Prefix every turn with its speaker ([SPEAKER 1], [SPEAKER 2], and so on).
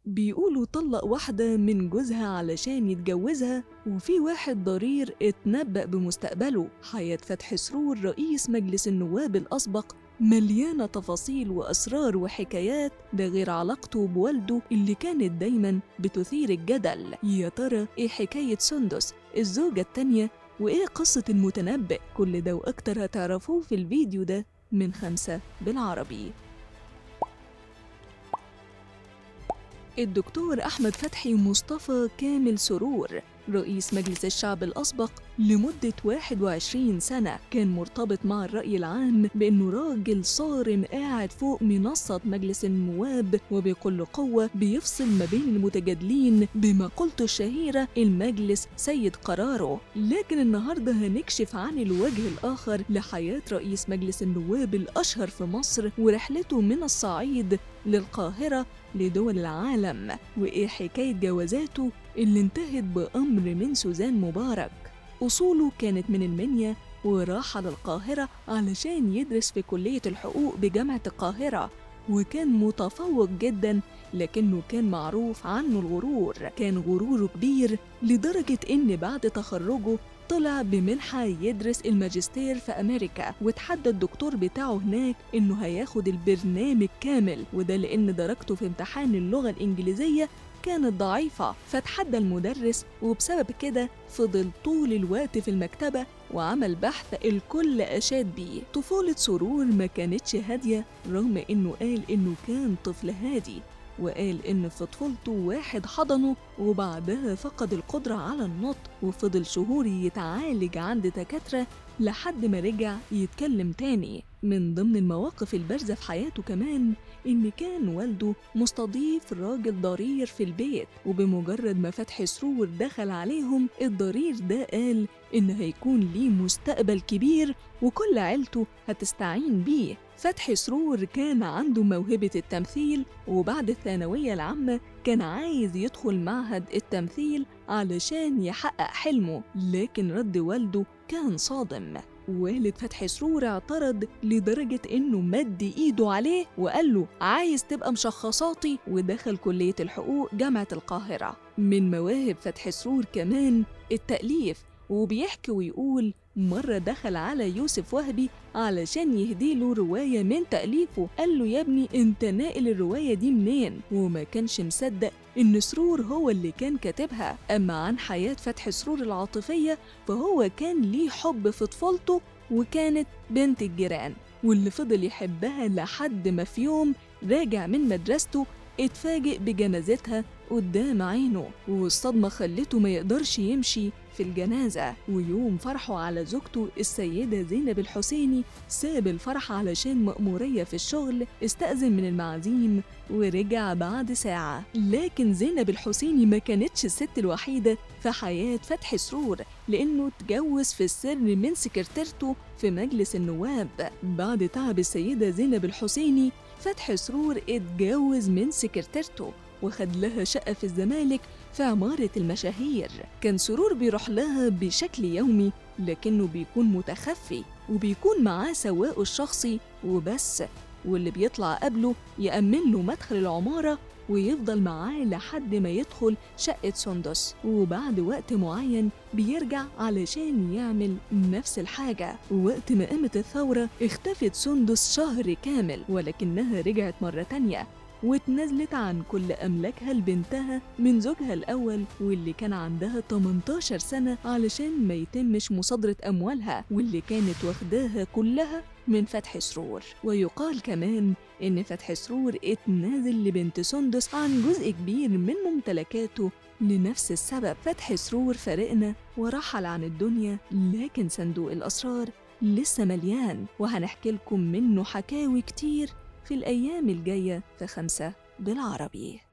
[SPEAKER 1] بيقولوا طلق واحدة من جوزها علشان يتجوزها وفي واحد ضرير اتنبأ بمستقبله حياة فتحي سرور رئيس مجلس النواب الأسبق مليانة تفاصيل وأسرار وحكايات ده غير علاقته بوالده اللي كانت دايما بتثير الجدل يا ترى إيه حكاية سندس الزوجة التانية وإيه قصة المتنبئ كل ده وأكتر هتعرفوه في الفيديو ده من خمسة بالعربي الدكتور أحمد فتحي مصطفى كامل سرور رئيس مجلس الشعب الأسبق لمدة 21 سنة كان مرتبط مع الرأي العام بأنه راجل صارم قاعد فوق منصة مجلس النواب وبكل قوة بيفصل ما بين المتجادلين بمقولته الشهيرة المجلس سيد قراره لكن النهاردة هنكشف عن الوجه الآخر لحياة رئيس مجلس النواب الأشهر في مصر ورحلته من الصعيد للقاهرة لدول العالم وإيه حكاية جوازاته اللي انتهت بأمر من سوزان مبارك أصوله كانت من المنيا وراح على القاهرة علشان يدرس في كلية الحقوق بجامعة القاهرة وكان متفوق جدا لكنه كان معروف عنه الغرور كان غروره كبير لدرجة إن بعد تخرجه طلع بمنحة يدرس الماجستير في أمريكا وتحدى الدكتور بتاعه هناك إنه هياخد البرنامج كامل وده لأن درجته في امتحان اللغة الإنجليزية كانت ضعيفة فتحدى المدرس وبسبب كده فضل طول الوقت في المكتبة وعمل بحث الكل أشاد بيه طفولة سرور ما كانتش هادية رغم إنه قال إنه كان طفل هادي وقال إن في طفولته واحد حضنه وبعدها فقد القدرة على النطق وفضل شهور يتعالج عند دكاترة لحد ما رجع يتكلم تاني من ضمن المواقف البارزة في حياته كمان إن كان والده مستضيف راجل ضرير في البيت وبمجرد ما فتحي سرور دخل عليهم الضرير ده قال إن هيكون ليه مستقبل كبير وكل عيلته هتستعين بيه فتحي سرور كان عنده موهبة التمثيل وبعد الثانوية العامة كان عايز يدخل معهد التمثيل علشان يحقق حلمه لكن رد والده كان صادم والد فتحي سرور اعترض لدرجة إنه مد إيده عليه وقال له عايز تبقى مشخصاتي ودخل كلية الحقوق جامعة القاهرة من مواهب فتحي سرور كمان التأليف وبيحكي ويقول مرة دخل على يوسف وهبي علشان يهديله رواية من تأليفه قال له يا ابني انت ناقل الرواية دي منين وما كانش مصدق إن سرور هو اللي كان كاتبها أما عن حياة فتحي سرور العاطفية فهو كان ليه حب في طفولته وكانت بنت الجيران واللي فضل يحبها لحد ما في يوم راجع من مدرسته اتفاجئ بجنازتها قدام عينه والصدمة خلته ما يقدرش يمشي في الجنازة ويوم فرحه على زوجته السيدة زينب الحسيني ساب الفرح علشان مأمورية في الشغل استأذن من المعازيم ورجع بعد ساعة لكن زينب الحسيني ما كانتش الست الوحيدة في حياة فتحي سرور لأنه اتجوز في السر من سكرتيرته في مجلس النواب بعد تعب السيدة زينب الحسيني فتحي سرور اتجوز من سكرتيرته وخد لها شقة في الزمالك في عمارة المشاهير كان سرور بيروح لها بشكل يومي لكنه بيكون متخفي وبيكون معاه سواقه الشخصي وبس واللي بيطلع قبله يأمن له مدخل العمارة ويفضل معاه لحد ما يدخل شقة سندس وبعد وقت معين بيرجع علشان يعمل نفس الحاجة وقت ما قامت الثورة اختفت سندس شهر كامل ولكنها رجعت مرة تانية واتنازلت عن كل أملاكها لبنتها من زوجها الأول واللي كان عندها 18 سنة علشان ما يتمش مصادرة أموالها واللي كانت واخداها كلها من فتح سرور ويقال كمان إن فتح سرور اتنازل لبنت سندس عن جزء كبير من ممتلكاته لنفس السبب فتح سرور فارقنا ورحل عن الدنيا لكن صندوق الأسرار لسه مليان وهنحكي لكم منه حكاوي كتير في الأيام الجاية في خمسة بالعربي